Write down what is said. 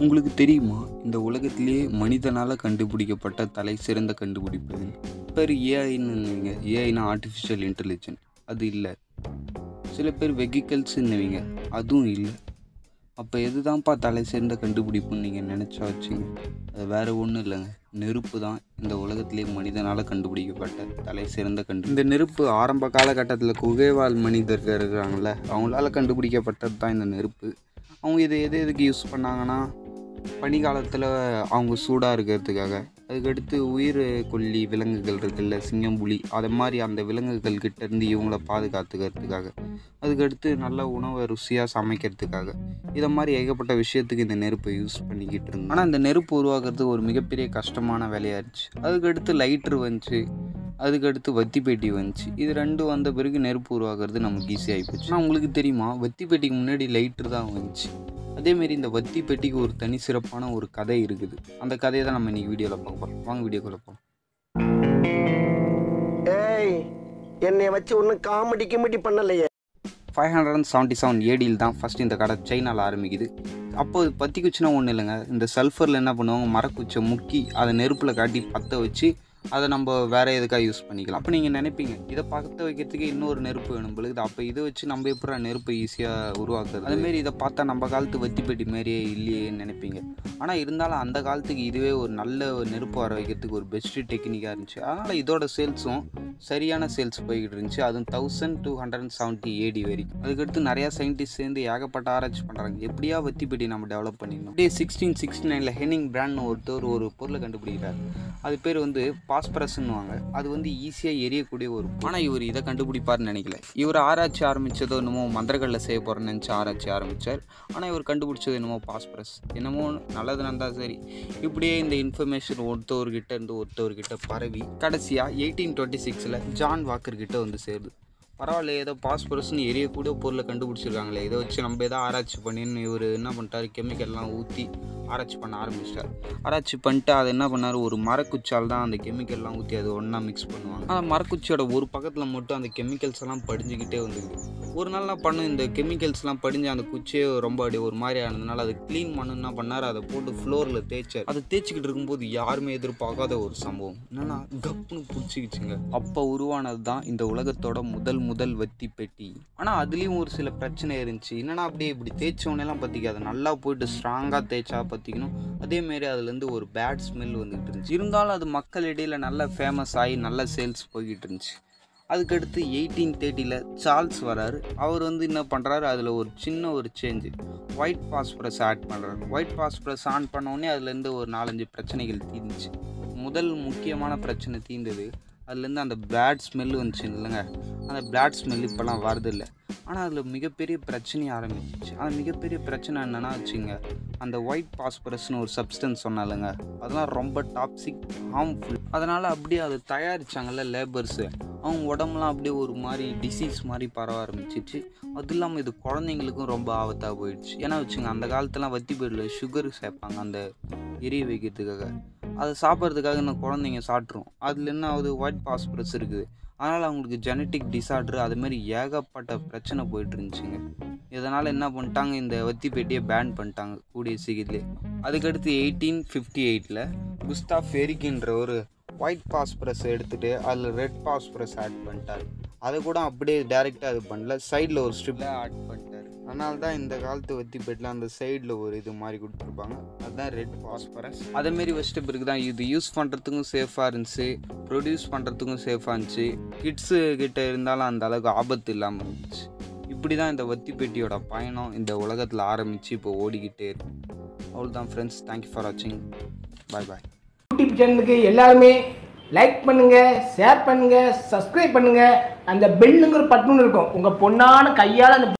உங்களுக்கு தெரியுமா இந்த உலகத்திலேயே மனிதனால் கண்டுபிடிக்கப்பட்ட தலை சிறந்த கண்டுபிடிப்பு எது? பேர் ஏஐன்னு ஏஐனா ஆர்டிஃபிஷியல் இன்டெலிஜென்ட் அது இல்லை சில பேர் வெஹிக்கல்ஸ்ன்னுவீங்க அதுவும் இல்லை அப்போ எதுதான்ப்பா தலை சிறந்த கண்டுபிடிப்புன்னு நீங்கள் நினச்சா வச்சுங்க அது வேறு ஒன்றும் இல்லைங்க நெருப்பு தான் இந்த உலகத்திலே மனிதனால் கண்டுபிடிக்கப்பட்ட தலை சிறந்த கண்டு இந்த நெருப்பு ஆரம்ப காலகட்டத்தில் குகைவாழ் மனிதர்கள் இருக்கிறாங்கள்ல அவங்களால கண்டுபிடிக்கப்பட்டது தான் இந்த நெருப்பு அவங்க இதை எது எதுக்கு யூஸ் பண்ணாங்கன்னா பனிக்காலத்தில் அவங்க சூடாக இருக்கிறதுக்காக அதுக்கடுத்து உயிர் கொல்லி விலங்குகள் இருக்குல்ல சிங்கம் புலி அது மாதிரி அந்த விலங்குகள் கிட்ட இருந்து இவங்கள பாதுகாத்துக்கிறதுக்காக அதுக்கடுத்து நல்ல உணவை ருசியாக சமைக்கிறதுக்காக இதை மாதிரி ஏகப்பட்ட விஷயத்துக்கு இந்த நெருப்பை யூஸ் பண்ணிக்கிட்டு இருந்தோம் ஆனால் இந்த நெருப்பு உருவாக்குறது ஒரு மிகப்பெரிய கஷ்டமான வேலையாக இருந்துச்சு அதுக்கடுத்து லைட்ரு வந்துச்சு அதுக்கடுத்து வத்தி பெட்டி வந்துச்சு இது ரெண்டும் வந்த பிறகு நெருப்பு உருவாக்குறது நமக்கு ஈஸியாகி போச்சு ஆனால் உங்களுக்கு தெரியுமா வத்தி பெட்டிக்கு முன்னாடி லைட்ரு தான் வந்துச்சு அதேமாரி இந்த வத்தி பெட்டிக்கு ஒரு தனி சிறப்பான ஒரு கதை இருக்குது அந்த கதையை தான் நம்ம இன்னைக்கு வீடியோவில் பார்க்க போகிறோம் வாங்க வீடியோக்குள்ள போகலாம் ஏய் என்னைய வச்சு ஒன்றும் காமெடி கிமெடி பண்ணலையே five hundred and seventy seven ஏடியில் தான் ஃபஸ்ட் இந்த கடை சைனாவில் ஆரம்பிக்குது அப்போ இது பற்றி குச்சினா ஒன்றும் இல்லைங்க இந்த சல்ஃபரில் என்ன பண்ணுவாங்க மரக்குச்சை முக்கி அதை நெருப்பில் காட்டி பற்ற வச்சு அதை நம்ம வேறு எதுக்காக யூஸ் பண்ணிக்கலாம் அப்போ நீங்கள் நினைப்பீங்க இதை பற்ற வைக்கிறதுக்கு இன்னொரு நெருப்பு வேணும் பொழுது அப்போ இதை வச்சு நம்ம எப்படி நெருப்பை ஈஸியாக உருவாக்குறது அதுமாரி இதை பார்த்தா நம்ம காலத்து வத்தி பெட்டி மாரியே இல்லையேன்னு நினைப்பீங்க ஆனால் இருந்தாலும் அந்த காலத்துக்கு இதுவே ஒரு நல்ல ஒரு நெருப்பு வர வைக்கிறதுக்கு ஒரு பெஸ்ட்டு டெக்னிக்காக இருந்துச்சு அதனால் இதோட சேல்ஸும் சரியான சேல்ஸ் போய்கிட்டு இருந்துச்சு அதுவும் thousand two hundred and seventy AD வரைக்கும் அதுக்கடுத்து நிறையா சயின்டிஸ்ட் சேர்ந்து ஏகப்பட்ட ஆராய்ச்சி பண்ணுறாங்க எப்படியா வத்தி பெட்டி நம்ம டெவலப் பண்ணிடணும் அப்படியே சிக்ஸ்டீன் சிக்ஸ்டி நைனில் ஹெனிங் பிராண்ட்னு ஒருத்தர் ஒரு பொருளை கண்டுபிடிக்கிறார் அது பேர் வந்து பாஸ்பரஸ்ன்னுவாங்க அது வந்து ஈஸியாக எரியக்கூடிய ஒரு ஆனால் இவர் இதை கண்டுபிடிப்பார்னு நினைக்கல இவர் ஆராய்ச்சி ஆரம்பித்ததோ என்னமோ மந்திரங்களில் செய்ய போகிறேன்னு நினச்சி ஆராய்ச்சி ஆரம்பித்தார் ஆனால் இவர் கண்டுபிடிச்சது என்னமோ பாஸ்பரஸ் என்னமோ நல்லது நடந்தா சரி இப்படியே இந்த இன்ஃபர்மேஷன் ஒருத்தவர்கிட்ட இருந்து ஒருத்தவர்கிட்ட பரவி கடைசியாக எயிட்டீன் டுவெண்ட்டி சிக்ஸில் ஜான் வாக்கர் கிட்ட வந்து சேருது பரவாயில்ல ஏதோ பாஸ்பரஸ்னு எரியக்கூடிய பொருளை கண்டுபிடிச்சிருக்காங்களே இதை வச்சு நம்ம ஏதோ ஆராய்ச்சி பண்ணின்னு இவர் என்ன பண்ணிட்டாரு கெமிக்கல்லாம் ஊற்றி ஆராய்ச்சி பண்ண ஆரம்பிச்சிட்டார் ஆராய்ச்சி பண்ணிட்டு அதை என்ன பண்ணார் ஒரு மரக்குச்சால் தான் அந்த கெமிக்கல்லாம் ஊற்றி அது ஒன்றா மிக்ஸ் பண்ணுவாங்க அந்த மரக்குச்சியோட ஒரு பக்கத்தில் மட்டும் அந்த கெமிக்கல்ஸ் எல்லாம் படிஞ்சுக்கிட்டே வந்துக்குது ஒரு நாள் என்ன பண்ணும் இந்த கெமிக்கல்ஸ்லாம் படிஞ்சு அந்த குச்சியே ரொம்ப அப்படியே ஒரு மாதிரி ஆனதுனால அதை க்ளீன் பண்ணு என்ன பண்ணார் அதை போட்டு ஃப்ளோரில் தேய்ச்சார் அதை தேய்ச்சிக்கிட்டு இருக்கும்போது யாருமே எதிர்பார்க்காத ஒரு சம்பவம் என்னன்னா கப்புன்னு பிடிச்சிக்கிச்சுங்க அப்போ உருவானது தான் இந்த உலகத்தோட முதல் முதல் வத்தி பெட்டி ஆனால் அதுலேயும் ஒரு சில பிரச்சனை இருந்துச்சு என்னன்னா அப்படியே இப்படி தேய்ச்சவனெல்லாம் பற்றிக்காது நல்லா போயிட்டு ஸ்ட்ராங்காக தேய்ச்சா பற்றிக்கணும் அதேமாரி அதுலேருந்து ஒரு பேட் ஸ்மெல் வந்துகிட்டு இருந்துச்சு இருந்தாலும் அது மக்கள் இடையில் நல்ல ஃபேமஸ் ஆகி நல்ல சேல்ஸ் போய்கிட்டு இருந்துச்சு அதுக்கடுத்து எயிட்டீன் தேர்ட்டியில் சார்ல்ஸ் வராரு அவர் வந்து என்ன பண்ணுறாரு அதில் ஒரு சின்ன ஒரு சேஞ்சு ஒயிட் பாஸ்பரஸ் ஆட் பண்ணுறாரு ஒயிட் பாஸ்பரஸ் ஆன் பண்ணோடனே அதுலேருந்து ஒரு நாலஞ்சு பிரச்சனைகள் தீர்ந்துச்சு முதல் முக்கியமான பிரச்சனை தீர்ந்தது அதுலேருந்து அந்த பிளாட் ஸ்மெல் வந்துச்சு இல்லைங்க அந்த பிளாட் ஸ்மெல் இப்போல்லாம் வரதில்லை ஆனால் அதில் மிகப்பெரிய பிரச்சனை ஆரம்பிச்சிச்சு அந்த மிகப்பெரிய பிரச்சனை என்னென்னா வச்சுங்க அந்த ஒயிட் பாஸ்பரஸ்னு ஒரு சப்ஸ்டன்ஸ் சொன்னாலுங்க அதெல்லாம் ரொம்ப டாக்ஸிக் ஹார்ம்ஃபுல் அதனால் அப்படியே அதை தயாரித்தாங்கல்ல லேபர்ஸு அவங்க உடம்புலாம் அப்படியே ஒரு மாதிரி டிசீஸ் மாதிரி பரவ ஆரம்பிச்சிச்சு அது இல்லாமல் இது குழந்தைங்களுக்கும் ரொம்ப ஆபத்தாக போயிடுச்சு ஏன்னா வச்சுங்க அந்த காலத்துலாம் வத்தி போயிடல சுகர் சேர்ப்பாங்க அந்த எரிய வைக்கிறதுக்காக அதை சாப்பிட்றதுக்காக இந்த குழந்தைங்க சாப்பிட்ரும் அதில் என்ன ஆகுது ஒயிட் பாஸ்பரஸ் இருக்குது அதனால் அவங்களுக்கு ஜெனட்டிக் டிசார்டர் அதுமாரி ஏகப்பட்ட பிரச்சனை போயிட்டு இருந்துச்சுங்க இதனால் என்ன பண்ணிட்டாங்க இந்த வத்தி பெட்டியை பேன் பண்ணிட்டாங்க கூடிய சீக்கிரத்துலேயே அதுக்கடுத்து எயிட்டீன் ஃபிஃப்டி எயிட்டில் குஸ்தா ஃபெரிக்கின்ற ஒரு ஒயிட் பாஸ்பரஸ் எடுத்துகிட்டு அதில் ரெட் பாஸ்பரஸ் ஆட் பண்ணிட்டார் அதை கூட அப்படியே டேரெக்டாக இது பண்ணல சைடில் ஒரு ஸ்ட்ரிப்பில் ஆட் பண்ணிட்டார் அதனால தான் இந்த காலத்து வத்தி பெட்டில் அந்த சைடில் ஒரு இது மாதிரி கொடுத்துருப்பாங்க அதுதான் ரெட் பாஸ்பரஸ் அதேமாரி வச்சுட்டு பிறகு தான் இது யூஸ் பண்ணுறதுக்கும் சேஃபாக இருந்துச்சு ப்ரொடியூஸ் பண்ணுறதுக்கும் சேஃபாக இருந்துச்சு கிட்ஸு கிட்ட இருந்தாலும் அந்த அளவுக்கு ஆபத்து இல்லாமல் இருந்துச்சு இப்படி தான் இந்த வத்தி பெட்டியோட பயணம் இந்த உலகத்தில் ஆரம்பித்து இப்போ ஓடிக்கிட்டே இருக்கு அவ்வளோதான் ஃப்ரெண்ட்ஸ் தேங்க்யூ ஃபார் வாட்சிங் பாய் பாய் யூடியூப் சேனலுக்கு எல்லாருமே லைக் பண்ணுங்க ஷேர் பண்ணுங்க சப்ஸ்கிரைப் பண்ணுங்க அந்த பெல்லுங்கிற பட்டன் இருக்கும் உங்க பொண்ணான கையால் அந்த